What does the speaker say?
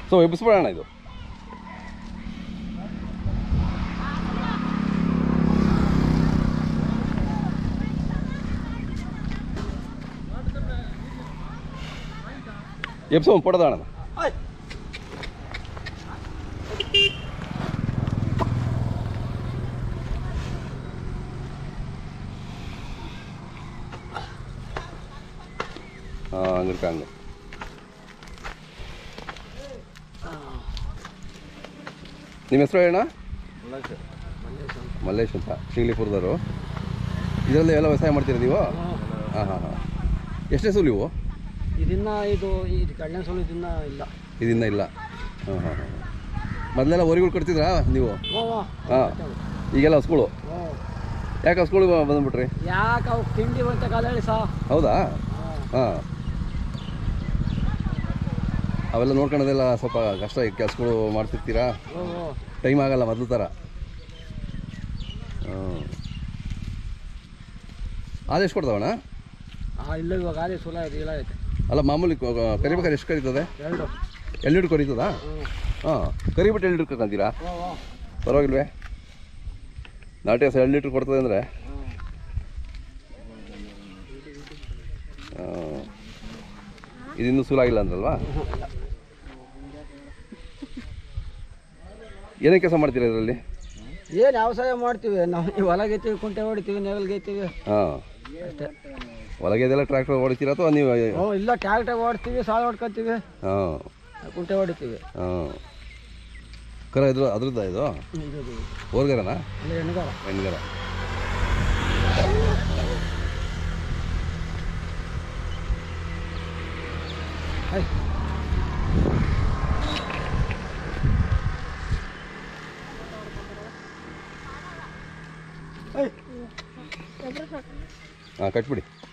So ಎಬ್ಬಿಸ್ಬಿಡೋಣ ಇದು ಎಬ್ಸೋ ಪೊಡದಾಣ ಹಾಂ ಹಂಗಿರ್ಕ ಹಂಗೆ ನಿಮ್ಮ ಹೆಸರು ಹೇಳೋಣ ಮಲ್ಲೇಶ್ ಅಂತ ಶಿಂಗ್ಲಿಪುರದವರು ಇದರಲ್ಲಿ ಎಲ್ಲ ವ್ಯವಸಾಯ ಮಾಡ್ತೀರಾ ನೀವು ಹಾಂ ಹಾಂ ಹಾಂ ಎಷ್ಟು ಹೆಸರು ನೀವು ಇದನ್ನ ಇದು ಈ ಕಳ್ಳೆ ಸೊಳ್ಳೆ ಇದನ್ನ ಇಲ್ಲ ಇದನ್ನ ಇಲ್ಲ ಹಾಂ ಹಾಂ ಹಾಂ ಮೊದಲೆಲ್ಲ ಹೊರಿಗಳು ಕಟ್ತಿದ್ರಾ ನೀವು ಓ ಹಾಂ ಈಗೆಲ್ಲ ಹಸ್ಗಳು ಯಾಕೆ ಹಸ್ಗಳು ಬಂದ್ಬಿಟ್ರಿ ಯಾಕೆ ಅವು ತಿಂಡಿ ಅಂತ ಕಾಲ ಹೇಳಿ ಸಾ ಹೌದಾ ಹಾಂ ಅವೆಲ್ಲ ನೋಡ್ಕೊಳ್ಳೋದೆಲ್ಲ ಸ್ವಲ್ಪ ಕಷ್ಟ ಕೆಲಸಗಳು ಮಾಡ್ತಿರ್ತೀರಾ ಓ ಓ ಟೈಮ್ ಆಗಲ್ಲ ಮೊದಲು ಥರ ಹಾಂ ಅದೆಷ್ಟು ಕೊಡ್ತಾವಣ್ಣ ಆ ಇಲ್ಲ ಇವಾಗ ಆಲಿ ಸುಲ ಇದೆ ಇಲ್ಲ ಐತೆ ಅಲ್ಲ ಮಾಮೂಲಿ ಕ- ಕ- ಕರಿಬೇಕಾದ್ರೆ ಎಷ್ಟು ಕರೀತದೆ ಎರಡು ಎಳ್ನೀರು ಕರೀತದಾ ಹ್ಞೂ ಹಾಂ ಕರಿಬಿಟ್ಟು ಎಳ್ನೀರು ಕರ್ಕೊಂತೀರಾ ಓ ಓ ಪರವಾಗಿಲ್ವೇ ನಾಟಿ ಹಸ ಎರಡು ಲೀಟ್ರ್ ಕೊಡ್ತದೆ ಅಂದರೆ ಇದಿನ್ನೂ ಸೂಲಾಗಿಲ್ಲ ಅಂದ್ರಲ್ವಾ ಏನೇ ಕೆಲಸ ಮಾಡ್ತೀರಾ ಇದರಲ್ಲಿ ಏನು ವ್ಯವಸಾಯ ಮಾಡ್ತೀವಿ ನಾವು ಈ ಹೊಲ ಗೆತ್ತೀವಿ ಕುಂಟೆ ಹೊಡಿತೀವಿ ನೆಗಲ್ ಗೆತ್ತೀವಿ ಹಾಂ ಅಷ್ಟೇ ಒಳಗೆದೆಲ್ಲ ಟ್ರ್ಯಾಕ್ಟರ್ ಓಡಿತೀರಾ ಅಥವಾ ನೀವು ಹ್ಞೂ ಇಲ್ಲ ಟ್ಯಾಕ್ಟರ್ ಓಡಿಸ್ತೀವಿ ಸಾಲ ಹೊಡ್ಕೊತೀವಿ ಹಾಂ ಕುಂಟೆ ಹೊಡಿತೀವಿ ಹಾಂ ಕರ ಇದ್ರ ಅದ್ರದ್ದು ಇದು ಇದು ಇದು. ಓರ್ಗರನಾ ಅಲ್ಲಿ ಹೆಣ್ಗಾರ ಹೆಣ್ಗರ ಐ ಐ ಹಾಂ ಕಟ್ಬಿಡಿ